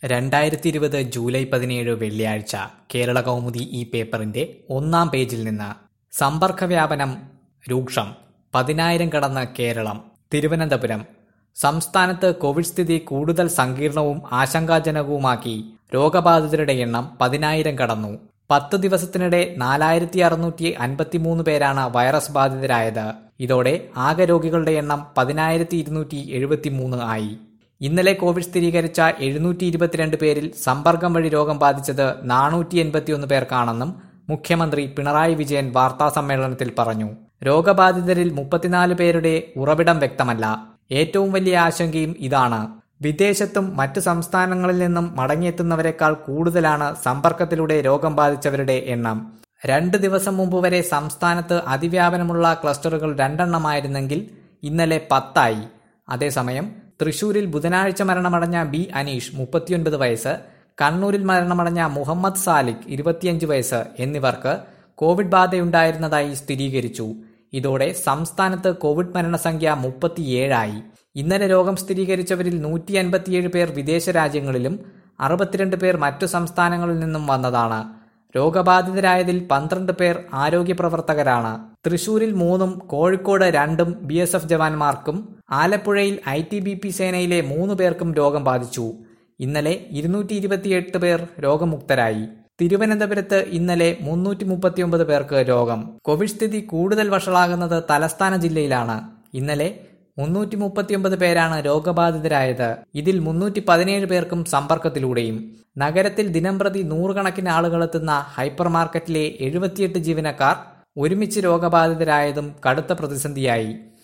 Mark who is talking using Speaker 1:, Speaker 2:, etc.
Speaker 1: രണ്ടായിരത്തി ഇരുപത് ജൂലൈ പതിനേഴ് വെള്ളിയാഴ്ച കേരള കൗമുദി ഈ പേപ്പറിന്റെ ഒന്നാം പേജിൽ നിന്ന് സമ്പർക്ക വ്യാപനം രൂക്ഷം പതിനായിരം കടന്ന് കേരളം തിരുവനന്തപുരം സംസ്ഥാനത്ത് കോവിഡ് സ്ഥിതി കൂടുതൽ സങ്കീർണവും ആശങ്കാജനകവുമാക്കി രോഗബാധിതരുടെ എണ്ണം പതിനായിരം കടന്നു പത്ത് ദിവസത്തിനിടെ നാലായിരത്തി അറുന്നൂറ്റി അൻപത്തിമൂന്ന് പേരാണ് വൈറസ് ബാധിതരായത് ഇതോടെ ആകെ രോഗികളുടെ എണ്ണം പതിനായിരത്തി ഇരുന്നൂറ്റി എഴുപത്തിമൂന്ന് ആയി ഇന്നലെ കോവിഡ് സ്ഥിരീകരിച്ച എഴുന്നൂറ്റി ഇരുപത്തിരണ്ട് പേരിൽ സമ്പർക്കം വഴി രോഗം ബാധിച്ചത് നാനൂറ്റി എൺപത്തിയൊന്ന് പേർക്കാണെന്നും മുഖ്യമന്ത്രി പിണറായി വിജയൻ വാർത്താസമ്മേളനത്തിൽ പറഞ്ഞു രോഗബാധിതരിൽ മുപ്പത്തിനാല് പേരുടെ ഉറവിടം വ്യക്തമല്ല ഏറ്റവും വലിയ ആശങ്കയും ഇതാണ് വിദേശത്തും മറ്റ് സംസ്ഥാനങ്ങളിൽ നിന്നും മടങ്ങിയെത്തുന്നവരെക്കാൾ കൂടുതലാണ് സമ്പർക്കത്തിലൂടെ രോഗം ബാധിച്ചവരുടെ എണ്ണം രണ്ട് ദിവസം മുമ്പ് വരെ സംസ്ഥാനത്ത് അതിവ്യാപനമുള്ള ക്ലസ്റ്ററുകൾ രണ്ടെണ്ണമായിരുന്നെങ്കിൽ ഇന്നലെ പത്തായി അതേസമയം തൃശൂരിൽ ബുധനാഴ്ച മരണമടഞ്ഞ ബി അനീഷ് മുപ്പത്തിയൊൻപത് വയസ്സ് കണ്ണൂരിൽ മരണമടഞ്ഞ മുഹമ്മദ് സാലിഖ് ഇരുപത്തിയഞ്ച് വയസ്സ് എന്നിവർക്ക് കോവിഡ് ബാധയുണ്ടായിരുന്നതായി സ്ഥിരീകരിച്ചു ഇതോടെ സംസ്ഥാനത്ത് കോവിഡ് മരണസംഖ്യ മുപ്പത്തിയേഴായി ഇന്നലെ രോഗം സ്ഥിരീകരിച്ചവരിൽ നൂറ്റി അൻപത്തിയേഴ് പേർ വിദേശ രാജ്യങ്ങളിലും അറുപത്തിരണ്ട് പേർ മറ്റു സംസ്ഥാനങ്ങളിൽ നിന്നും വന്നതാണ് രോഗബാധിതരായതിൽ പന്ത്രണ്ട് പേർ ആരോഗ്യ പ്രവർത്തകരാണ് തൃശൂരിൽ മൂന്നും കോഴിക്കോട് രണ്ടും ബി എസ് എഫ് ജവാന്മാർക്കും ആലപ്പുഴയിൽ ഐ ടി ബി പി സേനയിലെ മൂന്ന് പേർക്കും രോഗം ബാധിച്ചു ഇന്നലെ ഇരുന്നൂറ്റി ഇരുപത്തിയെട്ട് പേർ രോഗമുക്തരായി തിരുവനന്തപുരത്ത് ഇന്നലെ മുന്നൂറ്റി മുപ്പത്തിയൊമ്പത് പേർക്ക് രോഗം കോവിഡ് സ്ഥിതി കൂടുതൽ വഷളാകുന്നത് തലസ്ഥാന ജില്ലയിലാണ് ഇന്നലെ മുന്നൂറ്റി മുപ്പത്തിയൊമ്പത് പേരാണ് രോഗബാധിതരായത് ഇതിൽ മുന്നൂറ്റി പതിനേഴ് പേർക്കും സമ്പർക്കത്തിലൂടെയും നഗരത്തിൽ ദിനംപ്രതി നൂറുകണക്കിന് ആളുകളെത്തുന്ന ഹൈപ്പർ മാർക്കറ്റിലെ എഴുപത്തിയെട്ട് ജീവനക്കാർ ഒരുമിച്ച് രോഗബാധിതരായതും കടുത്ത പ്രതിസന്ധിയായി